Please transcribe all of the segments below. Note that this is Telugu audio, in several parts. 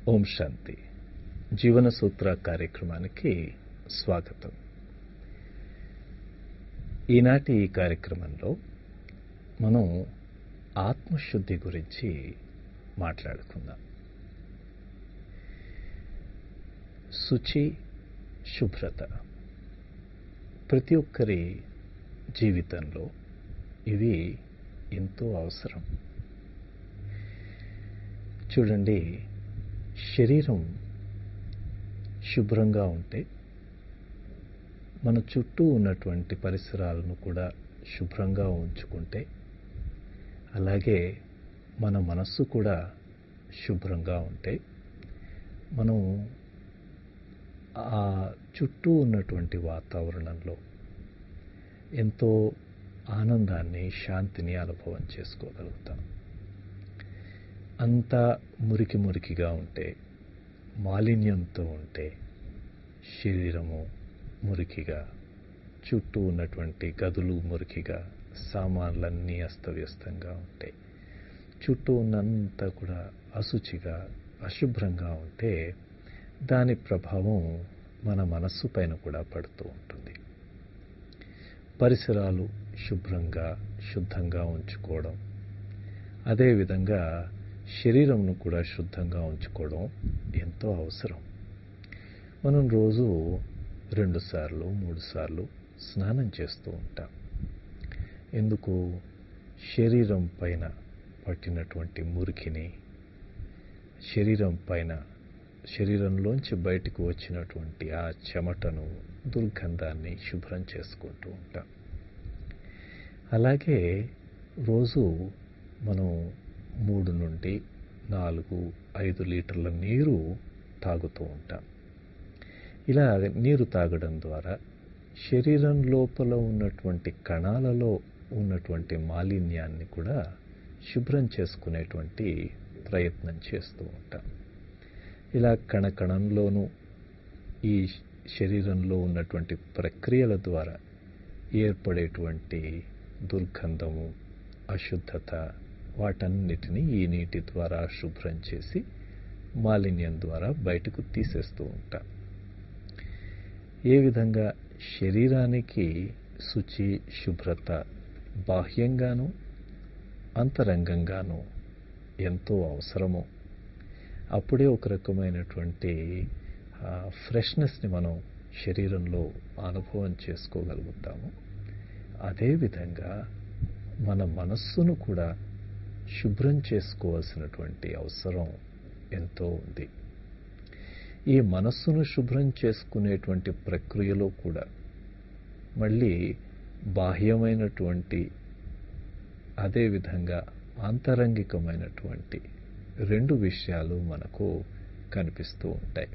ఓం శాంతి జీవన సూత్ర కార్యక్రమానికి స్వాగతం ఈనాటి ఈ కార్యక్రమంలో మనం ఆత్మశుద్ధి గురించి మాట్లాడుకుందాం శుచి శుభ్రత ప్రతి ఒక్కరి జీవితంలో ఇవి ఎంతో అవసరం చూడండి శరీరం శుభ్రంగా ఉంటే మన చుట్టూ ఉన్నటువంటి పరిసరాలను కూడా శుభ్రంగా ఉంచుకుంటే అలాగే మన మనస్సు కూడా శుభ్రంగా ఉంటే మనం ఆ చుట్టూ ఉన్నటువంటి వాతావరణంలో ఎంతో ఆనందాన్ని శాంతిని అనుభవం చేసుకోగలుగుతాం అంతా మురికి మురికిగా ఉంటే మాలిన్యంతో ఉంటే శరీరము మురికిగా చుట్టూ ఉన్నటువంటి గదులు మురికిగా సామాన్లన్నీ అస్తవ్యస్తంగా ఉంటాయి చుట్టూ ఉన్నంతా కూడా అశుచిగా అశుభ్రంగా ఉంటే దాని ప్రభావం మన మనస్సు పైన కూడా పడుతూ ఉంటుంది పరిసరాలు శుభ్రంగా శుద్ధంగా ఉంచుకోవడం అదేవిధంగా శరీరంను కూడా శుద్ధంగా ఉంచుకోవడం ఎంతో అవసరం మనం రోజు రెండుసార్లు మూడు సార్లు స్నానం చేస్తూ ఉంటాం ఎందుకు శరీరం పైన పట్టినటువంటి మురికిని శరీరం పైన శరీరంలోంచి బయటకు వచ్చినటువంటి ఆ చెమటను దుర్గంధాన్ని శుభ్రం చేసుకుంటూ ఉంటాం అలాగే రోజు మనం మూడు నుండి నాలుగు ఐదు లీటర్ల నీరు తాగుతూ ఉంటాం ఇలా నీరు తాగడం ద్వారా శరీరం లోపల ఉన్నటువంటి కణాలలో ఉన్నటువంటి మాలిన్యాన్ని కూడా శుభ్రం చేసుకునేటువంటి ప్రయత్నం చేస్తూ ఉంటాం ఇలా కణకణంలోనూ ఈ శరీరంలో ఉన్నటువంటి ప్రక్రియల ద్వారా ఏర్పడేటువంటి దుర్గంధము అశుద్ధత వాటన్నిటినీ ఈ నీటి ద్వారా శుభ్రం చేసి మాలిన్యం ద్వారా బయటకు తీసేస్తూ ఉంటాం ఏ విధంగా శరీరానికి శుచి శుభ్రత బాహ్యంగాను అంతరంగంగాను ఎంతో అవసరమో అప్పుడే ఒక రకమైనటువంటి ఫ్రెష్నెస్ని మనం శరీరంలో అనుభవం చేసుకోగలుగుతాము అదేవిధంగా మన మనస్సును కూడా శుభ్రం చేసుకోవాల్సినటువంటి అవసరం ఎంతో ఉంది ఈ మనస్సును శుభ్రం చేసుకునేటువంటి ప్రక్రియలో కూడా మళ్ళీ బాహ్యమైనటువంటి అదేవిధంగా ఆంతరంగికమైనటువంటి రెండు విషయాలు మనకు కనిపిస్తూ ఉంటాయి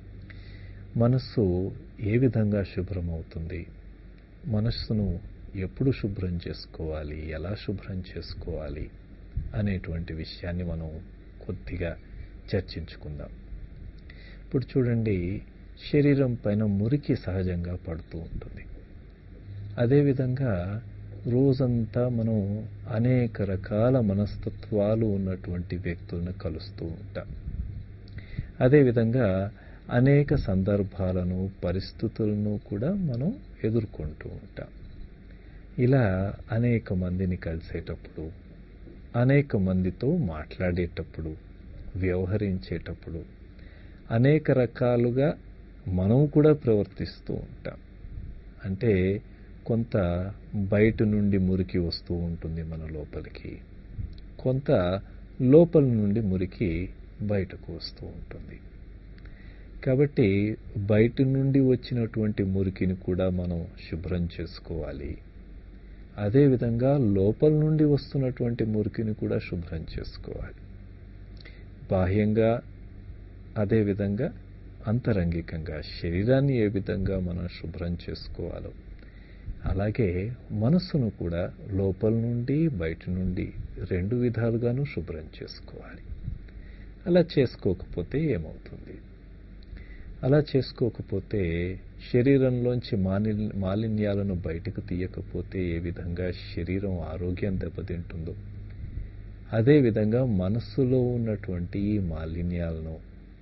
మనస్సు ఏ విధంగా శుభ్రమవుతుంది మనస్సును ఎప్పుడు శుభ్రం చేసుకోవాలి ఎలా శుభ్రం చేసుకోవాలి అనేటువంటి విషయాన్ని మనం కొద్దిగా చర్చించుకుందాం ఇప్పుడు చూడండి శరీరం పైన మురికి సహజంగా పడుతూ ఉంటుంది అదేవిధంగా రోజంతా మనం అనేక రకాల మనస్తత్వాలు ఉన్నటువంటి వ్యక్తులను కలుస్తూ ఉంటాం అదేవిధంగా అనేక సందర్భాలను పరిస్థితులను కూడా మనం ఎదుర్కొంటూ ఉంటాం ఇలా అనేక మందిని కలిసేటప్పుడు అనేక మందితో మాట్లాడేటప్పుడు వ్యవహరించేటప్పుడు అనేక రకాలుగా మనం కూడా ప్రవర్తిస్తూ ఉంటాం అంటే కొంత బయట నుండి మురికి వస్తూ ఉంటుంది మన లోపలికి కొంత లోపల నుండి మురికి బయటకు వస్తూ ఉంటుంది కాబట్టి బయట నుండి వచ్చినటువంటి మురికిని కూడా మనం శుభ్రం చేసుకోవాలి అదేవిధంగా లోపల నుండి వస్తున్నటువంటి మురికిని కూడా శుభ్రం చేసుకోవాలి బాహ్యంగా అదేవిధంగా అంతరంగికంగా శరీరాన్ని ఏ విధంగా మనం శుభ్రం చేసుకోవాలో అలాగే మనస్సును కూడా లోపల నుండి బయట నుండి రెండు విధాలుగాను శుభ్రం చేసుకోవాలి అలా చేసుకోకపోతే ఏమవుతుంది అలా చేసుకోకపోతే శరీరంలోంచి మాలి మాలిన్యాలను బయటకు తీయకపోతే ఏ విధంగా శరీరం ఆరోగ్యం దెబ్బతింటుందో అదేవిధంగా మనస్సులో ఉన్నటువంటి ఈ మాలిన్యాలను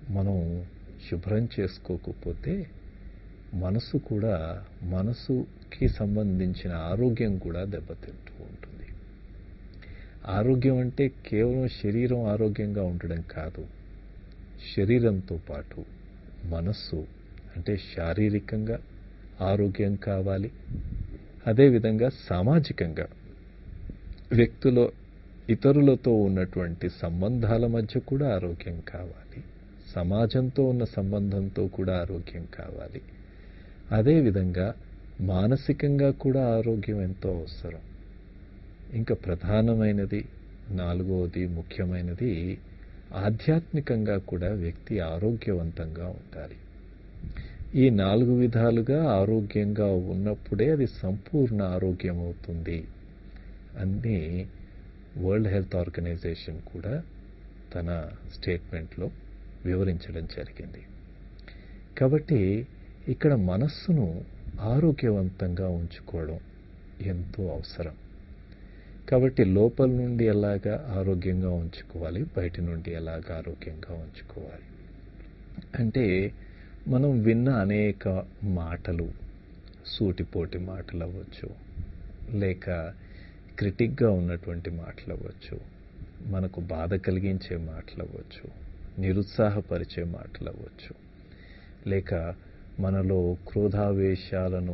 మనం శుభ్రం చేసుకోకపోతే మనసు కూడా మనసుకి సంబంధించిన ఆరోగ్యం కూడా దెబ్బతింటూ ఉంటుంది ఆరోగ్యం అంటే కేవలం శరీరం ఆరోగ్యంగా ఉండడం కాదు శరీరంతో పాటు మనస్సు అంటే శారీరకంగా ఆరోగ్యం కావాలి అదేవిధంగా సామాజికంగా వ్యక్తుల ఇతరులతో ఉన్నటువంటి సంబంధాల మధ్య కూడా ఆరోగ్యం కావాలి సమాజంతో ఉన్న సంబంధంతో కూడా ఆరోగ్యం కావాలి అదేవిధంగా మానసికంగా కూడా ఆరోగ్యం ఎంతో అవసరం ఇంకా ప్రధానమైనది నాలుగవది ముఖ్యమైనది ఆధ్యాత్మికంగా కూడా వ్యక్తి ఆరోగ్యవంతంగా ఉండాలి ఈ నాలుగు విధాలుగా ఆరోగ్యంగా ఉన్నప్పుడే అది సంపూర్ణ ఆరోగ్యం అవుతుంది అని వరల్డ్ హెల్త్ ఆర్గనైజేషన్ కూడా తన స్టేట్మెంట్లో వివరించడం జరిగింది కాబట్టి ఇక్కడ మనస్సును ఆరోగ్యవంతంగా ఉంచుకోవడం ఎంతో అవసరం కాబట్టి లోపల నుండి ఎలాగా ఆరోగ్యంగా ఉంచుకోవాలి బయట నుండి ఎలాగ ఆరోగ్యంగా ఉంచుకోవాలి అంటే మనం విన్న అనేక మాటలు సూటిపోటి మాటలు అవ్వచ్చు లేక క్రిటిక్గా ఉన్నటువంటి మాటలు అవ్వచ్చు మనకు బాధ కలిగించే మాటలు అవ్వచ్చు నిరుత్సాహపరిచే మాటలు అవ్వచ్చు లేక మనలో క్రోధావేశాలను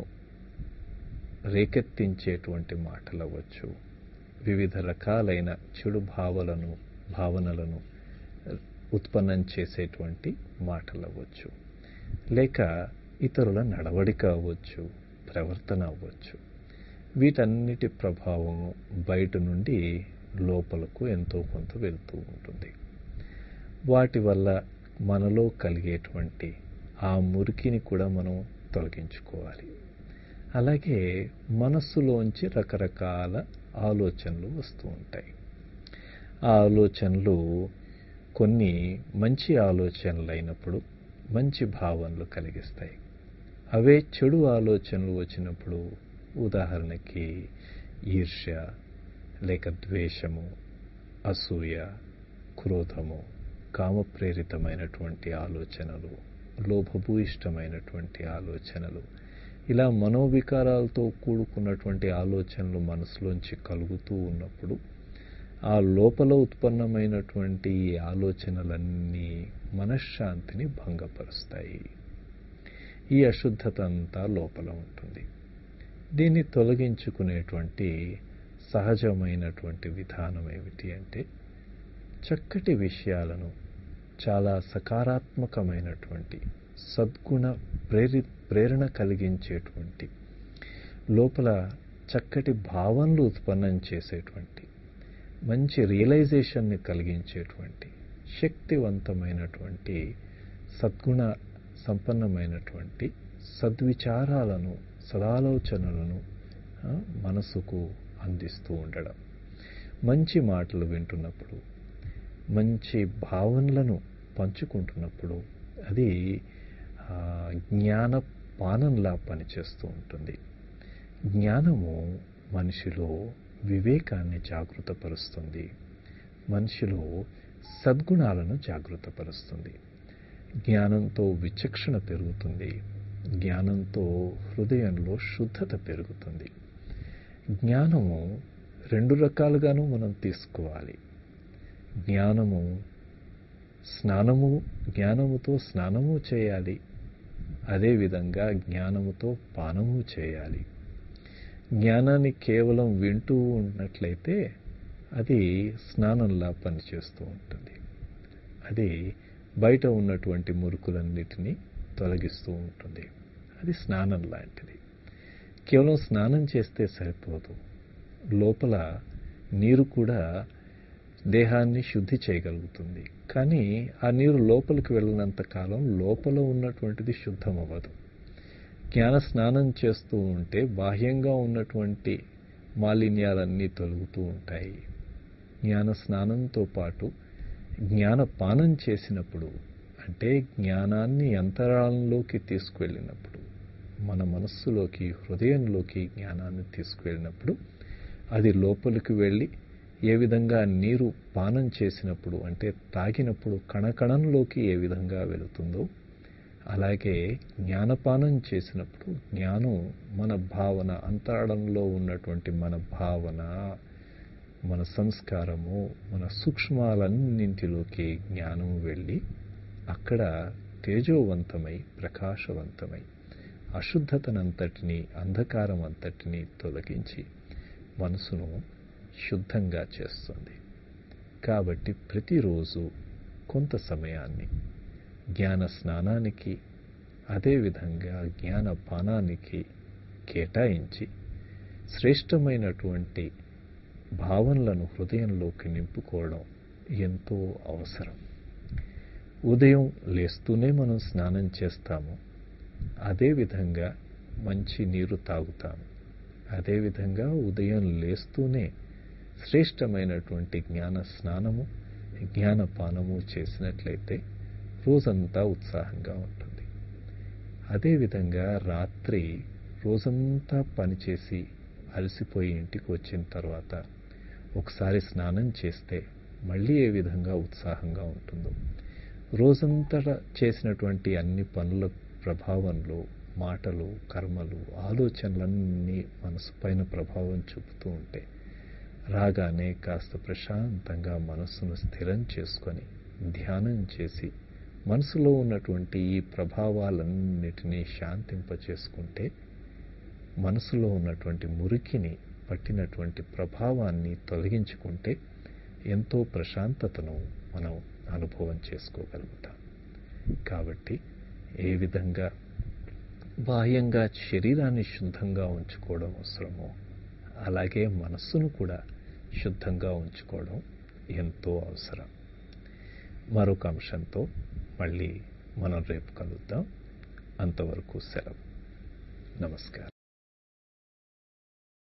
రేకెత్తించేటువంటి మాటలు అవ్వచ్చు వివిధ రకాలైన చెడు భావలను భావనలను ఉత్పన్నం చేసేటువంటి మాటలు అవ్వచ్చు లేక ఇతరుల నడవడిక అవ్వచ్చు ప్రవర్తన అవ్వచ్చు వీటన్నిటి ప్రభావము బయట నుండి లోపలకు ఎంతో కొంత వెళ్తూ ఉంటుంది వాటి వల్ల మనలో కలిగేటువంటి ఆ మురికిని కూడా మనం తొలగించుకోవాలి అలాగే మనస్సులోంచి రకరకాల ఆలోచనలు వస్తూ ఉంటాయి ఆ ఆలోచనలు కొన్ని మంచి ఆలోచనలు అయినప్పుడు మంచి భావనలు కలిగిస్తాయి అవే చెడు ఆలోచనలు వచ్చినప్పుడు ఉదాహరణకి ఈర్ష్య లేక ద్వేషము అసూయ క్రోధము కామప్రేరితమైనటువంటి ఆలోచనలు లోభభూయిష్టమైనటువంటి ఆలోచనలు ఇలా మనోవికారాలతో కూడుకున్నటువంటి ఆలోచనలు మనసులోంచి కలుగుతూ ఉన్నప్పుడు ఆ లోపల ఉత్పన్నమైనటువంటి ఈ ఆలోచనలన్నీ మనశ్శాంతిని భంగపరుస్తాయి ఈ అశుద్ధత అంతా లోపల ఉంటుంది దీన్ని తొలగించుకునేటువంటి సహజమైనటువంటి విధానం ఏమిటి అంటే చక్కటి విషయాలను చాలా సకారాత్మకమైనటువంటి సద్గుణ ప్రేరి ప్రేరణ కలిగించేటువంటి లోపల చక్కటి భావనలు ఉత్పన్నం చేసేటువంటి మంచి రియలైజేషన్ని కలిగించేటువంటి శక్తివంతమైనటువంటి సద్గుణ సంపన్నమైనటువంటి సద్విచారాలను సదాలోచనలను మనసుకు అందిస్తూ ఉండడం మంచి మాటలు వింటున్నప్పుడు మంచి భావనలను పంచుకుంటున్నప్పుడు అది జ్ఞాన పానంలా పనిచేస్తూ ఉంటుంది జ్ఞానము మనిషిలో వివేకాన్ని జాగృతపరుస్తుంది మనిషిలో సద్గుణాలను జాగృతపరుస్తుంది జ్ఞానంతో విచక్షణ పెరుగుతుంది జ్ఞానంతో హృదయంలో శుద్ధత పెరుగుతుంది జ్ఞానము రెండు రకాలుగాను మనం తీసుకోవాలి జ్ఞానము స్నానము జ్ఞానముతో స్నానము చేయాలి అదేవిధంగా జ్ఞానముతో పానము చేయాలి జ్ఞానాన్ని కేవలం వింటూ ఉన్నట్లయితే అది స్నానంలా పనిచేస్తూ ఉంటుంది అది బయట ఉన్నటువంటి మురుకులన్నిటినీ తొలగిస్తూ ఉంటుంది అది స్నానం లాంటిది కేవలం స్నానం చేస్తే సరిపోదు లోపల నీరు కూడా దేహాన్ని శుద్ధి చేయగలుగుతుంది కానీ ఆ నీరు లోపలికి వెళ్ళినంత కాలం లోపల ఉన్నటువంటిది శుద్ధం అవ్వదు జ్ఞాన స్నానం చేస్తూ ఉంటే బాహ్యంగా ఉన్నటువంటి మాలిన్యాలన్నీ తొలుగుతూ ఉంటాయి జ్ఞాన స్నానంతో పాటు జ్ఞానపానం చేసినప్పుడు అంటే జ్ఞానాన్ని అంతరాళంలోకి తీసుకువెళ్ళినప్పుడు మన మనస్సులోకి హృదయంలోకి జ్ఞానాన్ని తీసుకువెళ్ళినప్పుడు అది లోపలికి వెళ్ళి ఏ విధంగా నీరు పానం చేసినప్పుడు అంటే తాగినప్పుడు కణకణంలోకి ఏ విధంగా వెళుతుందో అలాగే జ్ఞానపానం చేసినప్పుడు జ్ఞానం మన భావన అంతరాళంలో ఉన్నటువంటి మన భావన మన సంస్కారము మన సూక్ష్మాలన్నింటిలోకి జ్ఞానం వెళ్ళి అక్కడ తేజోవంతమై ప్రకాశవంతమై అశుద్ధతనంతటిని అంధకారం అంతటిని తొలగించి మనసును శుద్ధంగా చేస్తుంది కాబట్టి ప్రతిరోజు కొంత సమయాన్ని జ్ఞాన స్నానానికి అదేవిధంగా జ్ఞాన పానానికి కేటాయించి శ్రేష్టమైనటువంటి భావనలను హృదయంలోకి నింపుకోవడం ఎంతో అవసరం ఉదయం లేస్తూనే మనం స్నానం చేస్తాము అదేవిధంగా మంచి నీరు తాగుతాము అదేవిధంగా ఉదయం లేస్తూనే శ్రేష్టమైనటువంటి జ్ఞాన స్నానము జ్ఞానపానము చేసినట్లయితే రోజంతా ఉత్సాహంగా ఉంటుంది అదేవిధంగా రాత్రి రోజంతా పనిచేసి అలసిపోయి ఇంటికి వచ్చిన తర్వాత ఒకసారి స్నానం చేస్తే మళ్ళీ ఏ విధంగా ఉత్సాహంగా ఉంటుందో రోజంతా చేసినటువంటి అన్ని పనుల ప్రభావంలో మాటలు కర్మలు ఆలోచనలన్నీ మనసు పైన ప్రభావం చూపుతూ ఉంటే రాగానే కాస్త ప్రశాంతంగా మనస్సును స్థిరం చేసుకొని ధ్యానం చేసి మనసులో ఉన్నటువంటి ఈ ప్రభావాలన్నిటినీ శాంతింపచేసుకుంటే మనసులో ఉన్నటువంటి మురికిని పట్టినటువంటి ప్రభావాన్ని తొలగించుకుంటే ఎంతో ప్రశాంతతను మనం అనుభవం చేసుకోగలుగుతాం కాబట్టి ఏ విధంగా బాహ్యంగా శరీరాన్ని శుద్ధంగా ఉంచుకోవడం అవసరమో అలాగే మనస్సును కూడా శుద్ధంగా ఉంచుకోవడం ఎంతో అవసరం మరొక అంశంతో మళ్ళీ మనం రేపు కలుద్దాం అంతవరకు సెలవు నమస్కారం